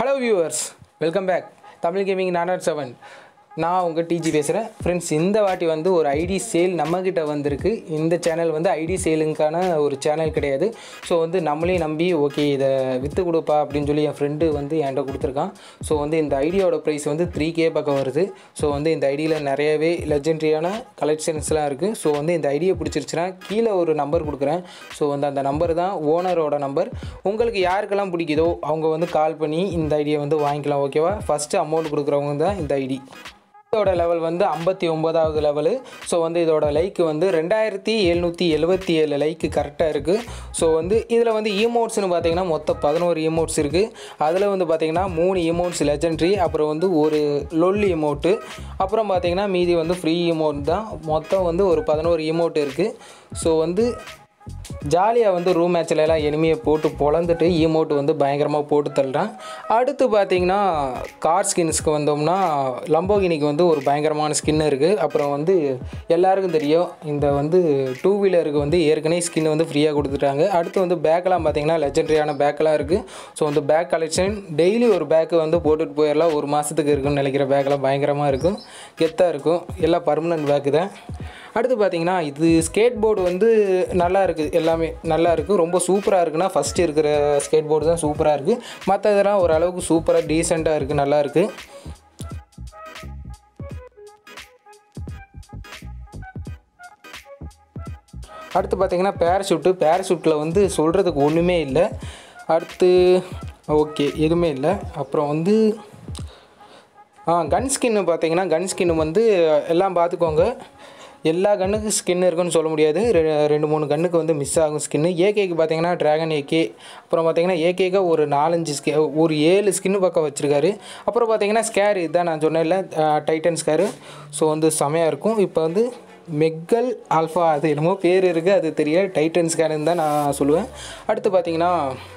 hello viewers welcome back Tamil gaming not seven நான் உங்கள் டிஜி பேசுகிறேன் ஃப்ரெண்ட்ஸ் இந்த வாட்டி வந்து ஒரு ஐடி சேல் நம்மக்கிட்ட வந்திருக்கு இந்த சேனல் வந்து ஐடி சேலுக்கான ஒரு சேனல் கிடையாது ஸோ வந்து நம்மளையும் நம்பி ஓகே இதை விற்று கொடுப்பா அப்படின்னு சொல்லி என் ஃப்ரெண்டு வந்து என்கிட்ட கொடுத்துருக்கான் ஸோ வந்து இந்த ஐடியோட ப்ரைஸ் வந்து த்ரீ கே பக்கம் வருது ஸோ வந்து இந்த ஐடியில் நிறையவே லெஜெண்ட்ரியான கலெக்ஷன்ஸ்லாம் இருக்குது ஸோ வந்து இந்த ஐடியை பிடிச்சிருச்சுன்னா கீழே ஒரு நம்பர் கொடுக்குறேன் ஸோ வந்து அந்த நம்பர் தான் ஓனரோட நம்பர் உங்களுக்கு யாருக்கெல்லாம் பிடிக்குதோ அவங்க வந்து கால் பண்ணி இந்த ஐடியை வந்து வாங்கிக்கலாம் ஓகேவா ஃபஸ்ட்டு அமௌண்ட் கொடுக்குறவங்க தான் இந்த ஐடி இதோட லெவல் வந்து ஐம்பத்தி ஒம்பதாவது லெவலு ஸோ வந்து இதோட லைக்கு வந்து ரெண்டாயிரத்தி எழுநூற்றி எழுபத்தி ஏழு லைக்கு கரெக்டாக இருக்குது ஸோ வந்து இதில் வந்து ஈமோட்ஸ்னு பார்த்தீங்கன்னா மொத்தம் பதினோரு ஈமோட்ஸ் இருக்குது அதில் வந்து பார்த்தீங்கன்னா மூணு ஈமோட்ஸ் லெஜெண்ட்ரி அப்புறம் வந்து ஒரு லொல் ஈமோட்டு அப்புறம் பார்த்தீங்கன்னா மீதி வந்து ஃப்ரீ ஈமோட் தான் மொத்தம் வந்து ஒரு பதினோரு ஈமோட் இருக்குது ஸோ வந்து ஜாலியாக வந்து ரூம் மேட்ச்ல எல்லாம் எனிமையை போட்டு பொழந்துட்டு ஈமோட்டு வந்து பயங்கரமாக போட்டு தள்ளுறான் அடுத்து பார்த்தீங்கன்னா கார் ஸ்கின்ஸ்க்கு வந்தோம்னா லம்போகினிக்கு வந்து ஒரு பயங்கரமான ஸ்கின் இருக்குது அப்புறம் வந்து எல்லாருக்கும் தெரியும் இந்த வந்து டூ வீலருக்கு வந்து ஏற்கனவே ஸ்கின் வந்து ஃப்ரீயாக கொடுத்துட்டாங்க அடுத்து வந்து பேக்கெல்லாம் பார்த்தீங்கன்னா லெஜெண்டரியான பேக்கெல்லாம் இருக்குது ஸோ அந்த பேக் கலெக்ஷன் டெய்லி ஒரு பேக்கு வந்து போட்டுட்டு போயிடலாம் ஒரு மாதத்துக்கு இருக்குன்னு நினைக்கிற பேக்கெல்லாம் பயங்கரமாக இருக்கும் கெத்தாக இருக்கும் எல்லாம் பர்மனன்ட் பேக்கு தான் அடுத்து பார்த்தீங்கன்னா இது ஸ்கேட் போர்டு வந்து நல்லா இருக்குது எல்லாமே நல்லா இருக்குது ரொம்ப சூப்பராக இருக்குன்னா ஃபஸ்ட்டு இருக்கிற ஸ்கேட் போர்டு தான் சூப்பராக இருக்குது மற்றதெல்லாம் ஓரளவுக்கு சூப்பராக டீசெண்டாக இருக்குது நல்லா இருக்குது அடுத்து பார்த்தீங்கன்னா பேராஷூட்டு பேராஷூட்டில் வந்து சொல்கிறதுக்கு ஒன்றுமே இல்லை அடுத்து ஓகே எதுவுமே இல்லை அப்புறம் வந்து ஆ கன் ஸ்கின்னு பார்த்தீங்கன்னா கன் ஸ்கின்னு வந்து எல்லாம் பார்த்துக்கோங்க எல்லா கன்னுக்கு ஸ்கின் இருக்குன்னு சொல்ல முடியாது ரெ- ரெண்டு மூணு கன்னுக்கு வந்து மிஸ் ஆகும் ஸ்கின்னு ஏகேக்கு பார்த்தீங்கன்னா ட்ராகன் ஏகே அப்புறம் பார்த்தீங்கன்னா ஏகேக்கு ஒரு நாலஞ்சு ஸ்கே ஒரு ஏழு ஸ்கின்னு பக்கம் வச்சுருக்காரு அப்புறம் பார்த்தீங்கன்னா ஸ்கேர் இதுதான் நான் சொன்னேன்ல டைட்டன் ஸ்கேரு ஸோ வந்து செமையாக இருக்கும் இப்போ வந்து மெக்கல் ஆல்ஃபா அது என்னமோ பேர் இருக்குது அது தெரியல டைட்டன் ஸ்கேருன்னு தான் நான் சொல்லுவேன் அடுத்து பார்த்தீங்கன்னா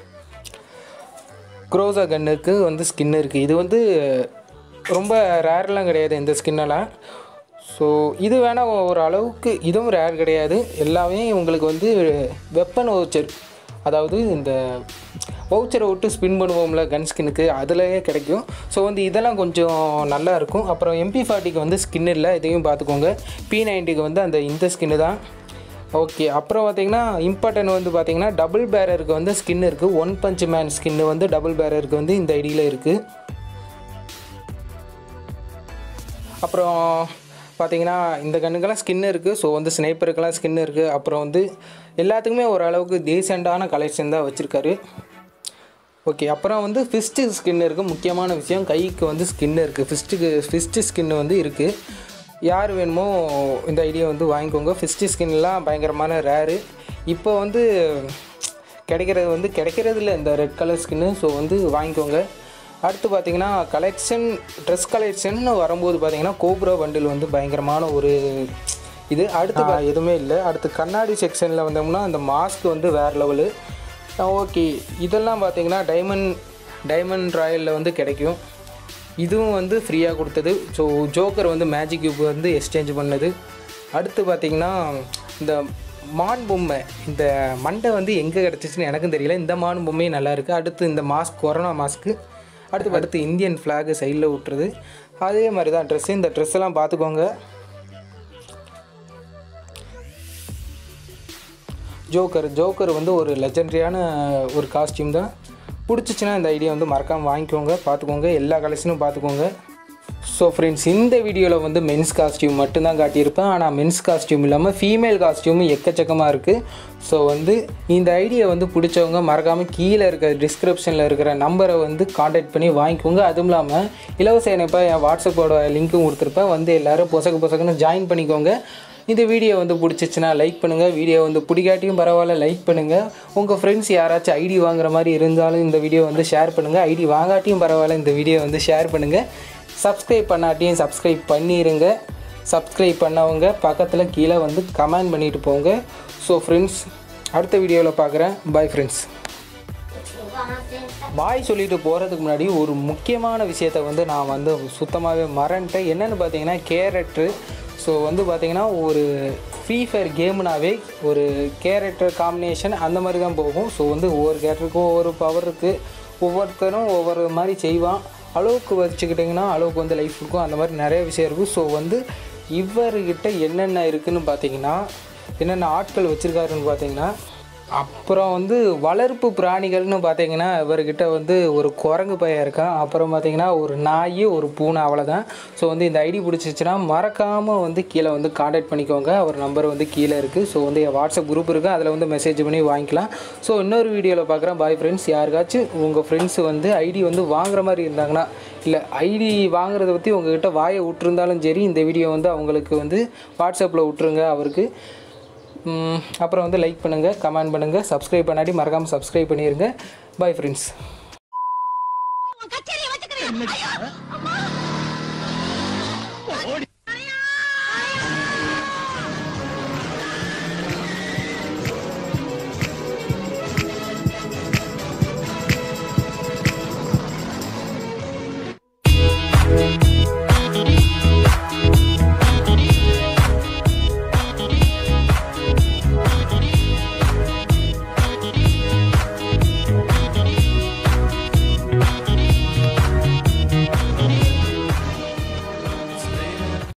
குரோசா கன்னுக்கு வந்து ஸ்கின் இருக்குது இது வந்து ரொம்ப ரேர்லாம் கிடையாது இந்த ஸ்கின்னெல்லாம் ஸோ இது வேணால் ஒரு அளவுக்கு இதுவும் ரேர் கிடையாது எல்லாமே உங்களுக்கு வந்து வெப்பன் வவுச்சர் அதாவது இந்த வவுச்சரை விட்டு ஸ்பின் பண்ணுவோம்ல கன் ஸ்கின்னுக்கு அதுலேயே கிடைக்கும் ஸோ வந்து இதெல்லாம் கொஞ்சம் நல்லா இருக்கும் அப்புறம் எம்பி ஃபார்ட்டிக்கு வந்து ஸ்கின் இல்லை இதையும் பார்த்துக்கோங்க பி நைன்ட்டிக்கு வந்து அந்த இந்த ஸ்கின்னு தான் ஓகே அப்புறம் பார்த்தீங்கன்னா இம்பார்ட்டன்ட் வந்து பார்த்தீங்கன்னா டபுள் பேரருக்கு வந்து ஸ்கின் இருக்குது ஒன் பஞ்ச் மேன் ஸ்கின்னு வந்து டபுள் பேரருக்கு வந்து இந்த ஐடியில் இருக்குது அப்புறம் பார்த்தீங்கன்னா இந்த கண்ணுக்கெல்லாம் ஸ்கின் இருக்குது ஸோ வந்து ஸ்னைப்பருக்கெல்லாம் ஸ்கின் இருக்குது அப்புறம் வந்து எல்லாத்துக்குமே ஓரளவுக்கு டீசெண்டான கலெக்ஷன் தான் வச்சுருக்காரு ஓகே அப்புறம் வந்து ஃபிஸ்ட்டு ஸ்கின் இருக்குது முக்கியமான விஷயம் கைக்கு வந்து ஸ்கின் இருக்குது ஃபிஸ்ட்டுக்கு ஃபிஸ்ட்டு ஸ்கின் வந்து இருக்குது யார் வேணுமோ இந்த ஐடியா வந்து வாங்கிக்கோங்க ஃபிஸ்ட்டு ஸ்கின்லாம் பயங்கரமான ரேரு இப்போ வந்து கிடைக்கிறது வந்து கிடைக்கிறது இல்லை இந்த ரெட் கலர் ஸ்கின்னு ஸோ வந்து வாங்கிக்கோங்க அடுத்து பார்த்தீங்கன்னா கலெக்ஷன் ட்ரெஸ் கலெக்ஷன் வரும்போது பார்த்தீங்கன்னா கோப்ரா பண்டில் வந்து பயங்கரமான ஒரு இது அடுத்து பா- எதுவுமே இல்லை அடுத்து கண்ணாடி செக்ஷனில் வந்தோம்னா அந்த மாஸ்க் வந்து வேறு லெவலு ஓகே இதெல்லாம் பார்த்தீங்கன்னா டைமண்ட் டைமண்ட் ராயலில் வந்து கிடைக்கும் இதுவும் வந்து ஃப்ரீயாக கொடுத்தது ஸோ ஜோக்கர் வந்து மேஜிக் கியூப் வந்து எக்ஸ்சேஞ்ச் பண்ணது அடுத்து பார்த்தீங்கன்னா இந்த மான் பொம்மை இந்த மண்டை வந்து எங்கே கிடச்சிச்சின்னு எனக்கும் தெரியல இந்த மான் பொம்மையும் நல்லா இருக்குது அடுத்து இந்த மாஸ்க் கொரோனா மாஸ்க்கு அடுத்து அடுத்து இந்தியன் ஃப்ளாகு சைடில் விட்டுறது அதே மாதிரி தான் ட்ரெஸ்ஸு இந்த ட்ரெஸ் எல்லாம் பார்த்துக்கோங்க ஜோக்கர் ஜோக்கர் வந்து ஒரு லெஜெண்டரியான ஒரு காஸ்டியூம் தான் பிடிச்சிச்சின்னா இந்த ஐடியா வந்து மறக்காமல் வாங்கிக்கோங்க பார்த்துக்கோங்க எல்லா கலெக்ஷனும் பார்த்துக்கோங்க ஸோ ஃப்ரெண்ட்ஸ் இந்த வீடியோவில் வந்து மென்ஸ் காஸ்டியூம் மட்டும்தான் காட்டியிருப்பேன் ஆனால் மென்ஸ் காஸ்டியூம் இல்லாமல் ஃபீமேல் காஸ்டியூமும் எக்கச்சக்கமாக இருக்குது ஸோ வந்து இந்த ஐடியா வந்து பிடிச்சவங்க மறக்காமல் கீழே இருக்க டிஸ்கிரிப்ஷனில் இருக்கிற நம்பரை வந்து காண்டாக்ட் பண்ணி வாங்கிக்கோங்க அதுவும் இல்லாமல் இலவச இணைப்பா என் வாட்ஸ்அப்போட லிங்க்கும் கொடுத்துருப்பேன் வந்து எல்லோரும் பொசக்கு பொசக்குன்னு ஜாயின் பண்ணிக்கோங்க இந்த வீடியோ வந்து பிடிச்சிச்சுன்னா லைக் பண்ணுங்கள் வீடியோ வந்து பிடிக்காட்டியும் பரவாயில்ல லைக் பண்ணுங்கள் உங்கள் ஃப்ரெண்ட்ஸ் யாராச்சும் ஐடி வாங்குற மாதிரி இருந்தாலும் இந்த வீடியோ வந்து ஷேர் பண்ணுங்கள் ஐடி வாங்காட்டியும் பரவாயில்ல இந்த வீடியோ வந்து ஷேர் பண்ணுங்கள் சப்ஸ்கிரைப் பண்ணாட்டியும் சப்ஸ்கிரைப் பண்ணிடுங்க சப்ஸ்கிரைப் பண்ணவங்க பக்கத்தில் கீழே வந்து கமெண்ட் பண்ணிட்டு போங்க ஸோ ஃப்ரெண்ட்ஸ் அடுத்த வீடியோவில் பார்க்குறேன் பை ஃப்ரெண்ட்ஸ் பாய் சொல்லிட்டு போகிறதுக்கு முன்னாடி ஒரு முக்கியமான விஷயத்த வந்து நான் வந்து சுத்தமாகவே மறந்துட்டேன் என்னென்னு பார்த்தீங்கன்னா கேரக்டரு ஸோ வந்து பார்த்தீங்கன்னா ஒரு ஃப்ரீ ஃபயர் கேம்னாவே ஒரு கேரக்டர் காம்பினேஷன் அந்த மாதிரி தான் போகும் ஸோ வந்து ஒவ்வொரு கேரக்டருக்கும் ஒவ்வொரு பவர் இருக்குது ஒவ்வொருத்தரும் ஒவ்வொரு மாதிரி செய்வான் அளவுக்கு வச்சுக்கிட்டிங்கன்னா அளவுக்கு வந்து லைஃப் இருக்கும் அந்த மாதிரி நிறைய விஷயம் இருக்கும் ஸோ வந்து இவர்கிட்ட என்னென்ன இருக்குதுன்னு பார்த்தீங்கன்னா என்னென்ன ஆட்கள் வச்சுருக்காருன்னு பார்த்தீங்கன்னா அப்புறம் வந்து வளர்ப்பு பிராணிகள்னு பார்த்தீங்கன்னா இவர்கிட்ட வந்து ஒரு குரங்கு பையன் இருக்கான் அப்புறம் பார்த்தீங்கன்னா ஒரு நாய் ஒரு பூனை அவ்வளோதான் ஸோ வந்து இந்த ஐடி பிடிச்சிச்சுன்னா மறக்காமல் வந்து கீழே வந்து காண்டாக்ட் பண்ணிக்கோங்க அவர் நம்பர் வந்து கீழே இருக்குது ஸோ வந்து என் வாட்ஸ்அப் குரூப் இருக்குது அதில் வந்து மெசேஜ் பண்ணி வாங்கிக்கலாம் ஸோ இன்னொரு வீடியோவில் பார்க்குறேன் பாய் ஃப்ரெண்ட்ஸ் யாருக்காச்சும் உங்கள் ஃப்ரெண்ட்ஸ் வந்து ஐடி வந்து வாங்குற மாதிரி இருந்தாங்கன்னா இல்லை ஐடி வாங்குறத பற்றி உங்ககிட்ட வாயை விட்டுருந்தாலும் சரி இந்த வீடியோ வந்து அவங்களுக்கு வந்து வாட்ஸ்அப்பில் விட்ருங்க அவருக்கு ம், அப்புறம் வந்து லைக் பண்ணுங்கள் கமெண்ட் பண்ணுங்கள் சப்ஸ்கிரைப் பண்ணாட்டி மறக்காமல் சப்ஸ்கிரைப் பண்ணிடுங்க பாய் ஃப்ரெண்ட்ஸ் கச்சேரியை வச்சுக்கிறேன் ஓடி